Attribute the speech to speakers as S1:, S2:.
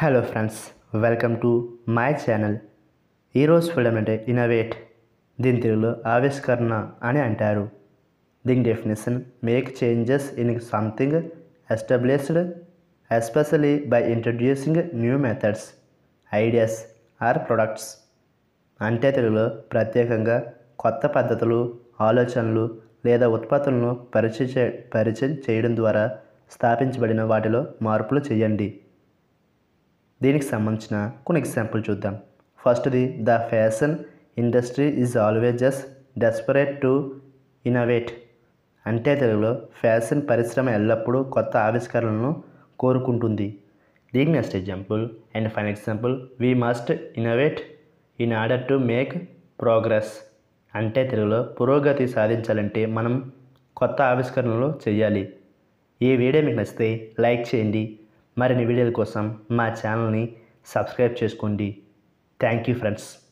S1: hello friends welcome to my channel ఈరోజు film అంటే innovate దీని తెలుగులో ఆవిష్కరణ అని అంటారు దీని definition make changes in something established especially by introducing new methods ideas or products అంటే తెలుగులో ప్రత్యేకంగా కొత్త పద్ధతులు ఆలోచనలు లేదా ఉత్పత్తులను పరిచయ చే- పరిచయం చేయడం ద్వారా స్థాపించబడిన వాటిలో మార్పులు చేయండి దీనికి సంబంధించిన కొన్ని ఎగ్జాంపుల్ చూద్దాం ఫస్ట్ది the fashion industry is always just desperate to innovate అంటే తెలుగులో ఫ్యాషన్ పరిశ్రమ ఎల్లప్పుడూ కొత్త ఆవిష్కరణలను కోరుకుంటుంది దీనికి next example and fine example we must innovate in order to make progress అంటే తెలుగులో పురోగతి సాధించాలంటే మనం కొత్త ఆవిష్కరణలు చేయాలి ఈ వీడియో మీకు నచ్చితే లైక్ చేయండి మరిన్ని వీడియోల కోసం మా ఛానల్ని సబ్స్క్రైబ్ చేసుకోండి థ్యాంక్ యూ ఫ్రెండ్స్